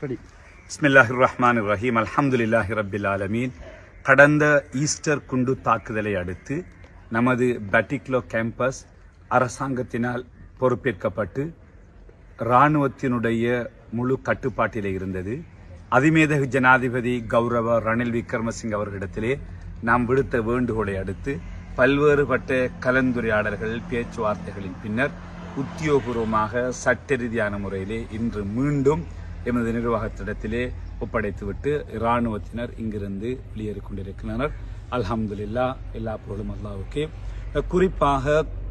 ready பிஸ்மில்லாஹிர் ரஹ்மான் ரஹீம் அல்ஹம்துலில்லாஹி ரப்பில் ஆலமீன் கடந்த ஈஸ்டர் குண்டு தாக்குதலை அடுத்து நமது பட்டிக்லோ கேம்பஸ் அரசாங்கத்தினால் பொறுப்பேற்கப்பட்டு இராணுவத்தினுடைய முழு கட்டுப்பாட்டிலே இருந்தது அதிமேதகு ஜனாதிபதி கௌரவ ரணில் விக்ரமசிங்க அவர்களிடத்திலே நாம் விடுத்த வேண்டுகோளை அடுத்து பல்வேறுபட்ட கலந்துரையாடல்கள் பேச்சுவார்த்தைகளின் பின்னர் உத்தியோகபூர்வமாக சட்ட ரீதியான முறையிலே இன்று மீண்டும் எமது நிர்வாகத்திடத்திலே ஒப்படைத்துவிட்டு இராணுவத்தினர் இங்கிருந்து வெளியேறிக் கொண்டிருக்கின்றனர் அல்ஹம்துலில்லா எல்லா பொருளும் அல்லாவுக்கே குறிப்பாக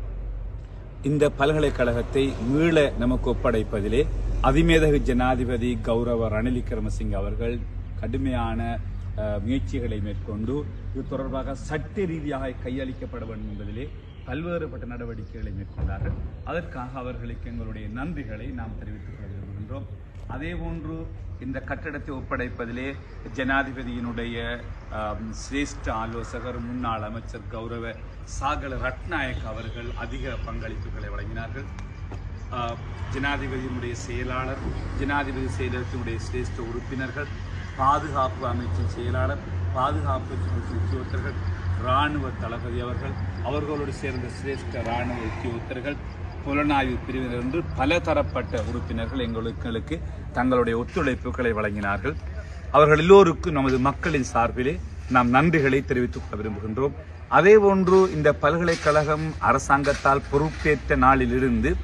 இந்த பல்கலைக்கழகத்தை மீள நமக்கு ஒப்படைப்பதிலே அதிமேதகு ஜனாதிபதி கௌரவ ரணில் விக்ரமசிங்க அவர்கள் கடுமையான அஹ், முயற்சிகளை மேற்கொண்டு இது தொடர்பாக சட்ட ரீதியாக கையளிக்கப்பட வேண்டும் என்பதிலே பல்வேறுபட்ட நடவடிக்கைகளை மேற்கொண்டார்கள் அதற்காக அவர்களுக்கு எங்களுடைய நன்றிகளை நாம் தெரிவித்துக் கொள்ள விரும்புகின்றோம் அதேபோன்று இந்த கட்டடத்தை ஒப்படைப்பதிலே ஜனாதிபதியினுடைய ஆம், சிரேஷ்ட ஆலோசகர் முன்னாள் அமைச்சர் கௌரவ சாகல ரட்நாயக் அவர்கள் அதிக பங்களிப்புகளை வழங்கினார்கள் ஆ, ஜனாதிபதியினுடைய செயலாளர் ஜனாதிபதி செயலகத்தினுடைய சிரேஷ்ட உறுப்பினர்கள் பாதுகாப்பு அமைச்சின் செயலாளர் பாதுகாப்பு அமைச்சின் உத்தியோகத்தர்கள் இராணுவ தளபதி அவர்கள் அவர்களோடு சேர்ந்த சிரேஷ்ட இராணுவ உத்தியோகத்தர்கள் புலனாய்வு பிரிவினர் என்று பல தரப்பட்ட உறுப்பினர்கள் எங்களுக்கு தங்களுடைய ஒத்துழைப்புகளை வழங்கினார்கள் அவர்கள் எல்லோருக்கும் நமது மக்களின் சார்பிலே நாம் நன்றிகளை தெரிவித்துக் கொள்ள விரும்புகின்றோம் அதேபோன்று இந்த பல்கலைக்கழகம் அரசாங்கத்தால் பொறுப்பேற்ற நாளிலிருந்து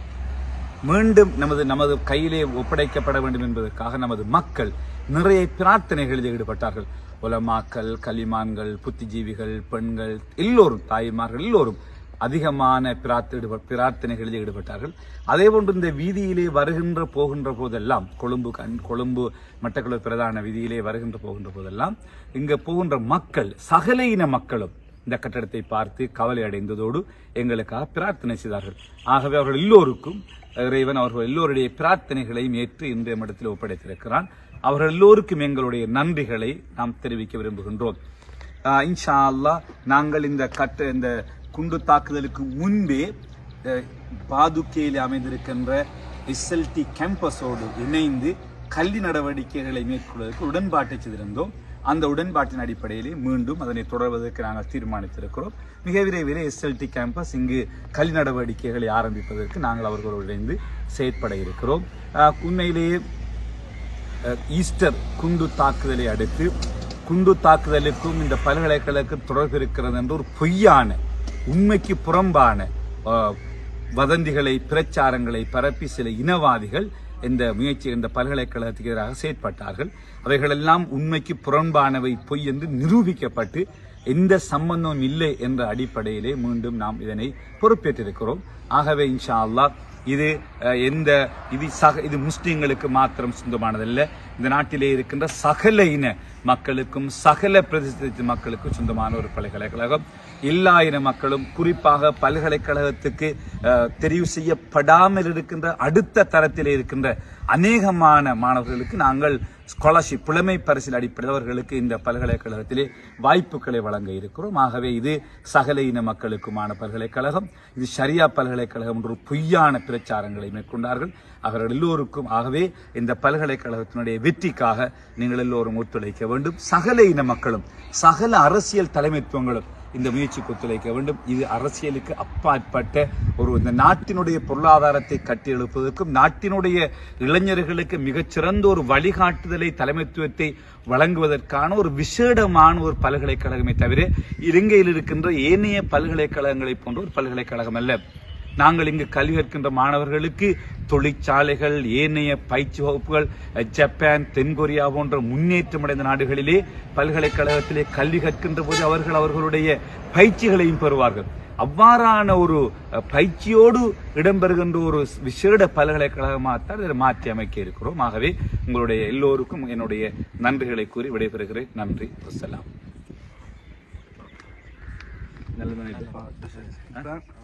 மீண்டும் நமது நமது கையிலே ஒப்படைக்கப்பட வேண்டும் என்பதற்காக நமது மக்கள் நிறைய பிரார்த்தனைகளில் ஈடுபட்டார்கள் உலமாக்கள் கலிமான்கள் புத்திஜீவிகள் பெண்கள் எல்லோரும் தாய்மார்கள் எல்லோரும் அதிகமான பிரார்த்த- ஈடுப- பிரார்த்தனைகளில் ஈடுபட்டார்கள் அதேபோன்று இந்த வீதியிலே வருகின்ற போகின்ற போதெல்லாம் கொழும்பு கண் கொழும்பு மட்டக்களப்பு பிரதான வீதியிலே வருகின்ற போகின்ற போதெல்லாம் இங்க போகின்ற மக்கள் சகல இன மக்களும் இந்த கட்டடத்தை பார்த்து கவலை அடைந்ததோடு எங்களுக்காக பிரார்த்தனை செய்தார்கள் ஆகவே அவர்கள் எல்லோருக்கும் இறைவன் அவர்கள் எல்லோருடைய பிரார்த்தனைகளையும் ஏற்று இன்றைய மடத்தில் ஒப்படைத்திருக்கிறான் அவர்கள் எல்லோருக்கும் எங்களுடைய நன்றிகளை நாம் தெரிவிக்க விரும்புகின்றோம் ஆஹ் இன்ஷா அல்லாஹ் நாங்கள் இந்த கட்ட இந்த குண்டு தாக்குதலுக்கு முன்பே அஹ், பாதுக்கையில் அமைந்திருக்கின்ற எஸ்எல்டி கேம்பஸோடு இணைந்து கல்வி நடவடிக்கைகளை மேற்கொள்வதற்கு உடன்பாட்டை செய்திருந்தோம் அந்த உடன்பாட்டின் அடிப்படையிலே மீண்டும் அதனை தொடர்வதற்கு நாங்கள் தீர்மானித்திருக்கிறோம் மிக விரைவில் எஸ்எல்டி கேம்பஸ் இங்கு கல்வி நடவடிக்கைகளை ஆரம்பிப்பதற்கு நாங்கள் அவர்களோடு இணைந்து செயற்பட இருக்கிறோம் ஆஹ், உண்மையிலேயே அஹ், ஈஸ்டர் குண்டு தாக்குதலை அடுத்து குண்டு தாக்குதலுக்கும் இந்த பல்கலைக்கழகத்துக்கும் தொடர்பு இருக்கிறது என்ற ஒரு பொய்யான உண்மைக்கு புறம்பான அஹ், வதந்திகளை பிரச்சாரங்களை பரப்பி சில இனவாதிகள் இந்த முயற்சி இந்த பல்கலைக்கழகத்துக்கு எதிராக செயற்பட்டார்கள் அவைகளெல்லாம் உண்மைக்கு புறம்பானவை பொய் என்று நிரூபிக்கப்பட்டு எந்த சம்பந்தமும் இல்லை என்ற அடிப்படையிலே மீண்டும் நாம் இதனை பொறுப்பேற்றிருக்கிறோம் ஆகவே இன்ஷா அல்லாஹ் இது அஹ், எந்த இது சக இது முஸ்லிம்களுக்கு மாத்திரம் சொந்தமானதல்ல இந்த நாட்டிலே இருக்கின்ற சகல இன மக்களுக்கும் சகல பிரதேசத்து மக்களுக்கும் சொந்தமான ஒரு பல்கலைக்கழகம் எல்லா இன மக்களும் குறிப்பாக பல்கலைக்கழகத்துக்கு அஹ், தெரிவு செய்யப்படாமல் இருக்கின்ற அடுத்த தரத்திலே இருக்கின்ற அநேகமான மாணவர்களுக்கு நாங்கள் ஸ்காலர்ஷிப் புலமை பரிசில் அடிப்படையில் அவர்களுக்கு இந்த பல்கலைக்கழகத்திலே வாய்ப்புகளை வழங்க இருக்கிறோம் ஆகவே இது சகல இன மக்களுக்குமான பல்கலைக்கழகம் இது ஷரியா பல்கலைக்கழகம் என்ற ஒரு பொய்யான பிரச்சாரங்களை மேற்கொண்டார்கள் அவர்கள் எல்லோருக்கும் ஆகவே இந்த பல்கலைக்கழகத்தினுடைய வெற்றிக்காக நீங்கள் எல்லோரும் ஒத்துழைக்க வேண்டும் சகல இன மக்களும் சகல அரசியல் தலைமைத்துவங்களும் இந்த முயற்சிக்கு ஒத்துழைக்க வேண்டும் இது அரசியலுக்கு அப்பாற்பட்ட ஒரு இந்த நாட்டினுடைய பொருளாதாரத்தை கட்டியெழுப்பதற்கும் நாட்டினுடைய இளைஞர்களுக்கு மிகச்சிறந்த ஒரு வழிகாட்டுதலை தலைமைத்துவத்தை வழங்குவதற்கான ஒரு விசேடமான ஒரு பல்கலைக்கழகமே தவிர இலங்கையில் இருக்கின்ற ஏனைய பல்கலைக்கழகங்களை போன்ற ஒரு பல்கலைக்கழகம் அல்ல நாங்கள் இங்கு கல்வி கற்கின்ற மாணவர்களுக்கு தொழிற்சாலைகள் ஏனைய பயிற்சி வகுப்புகள் அஹ், ஜப்பான் தென்கொரியா போன்ற முன்னேற்றமடைந்த நாடுகளிலே பல்கலைக்கழகத்திலே கல்வி கற்கின்ற போது அவர்கள் அவர்களுடைய பயிற்சிகளையும் பெறுவார்கள் அவ்வாறான ஒரு அஹ், பயிற்சியோடு இடம்பெறுகின்ற ஒரு விசேட பல்கலைக்கழகமாகத்தான் இதை மாற்றி அமைக்க இருக்கிறோம் ஆகவே உங்களுடைய எல்லோருக்கும் என்னுடைய நன்றிகளை கூறி விடைபெறுகிறேன் நன்றி வசலாம் நல்ல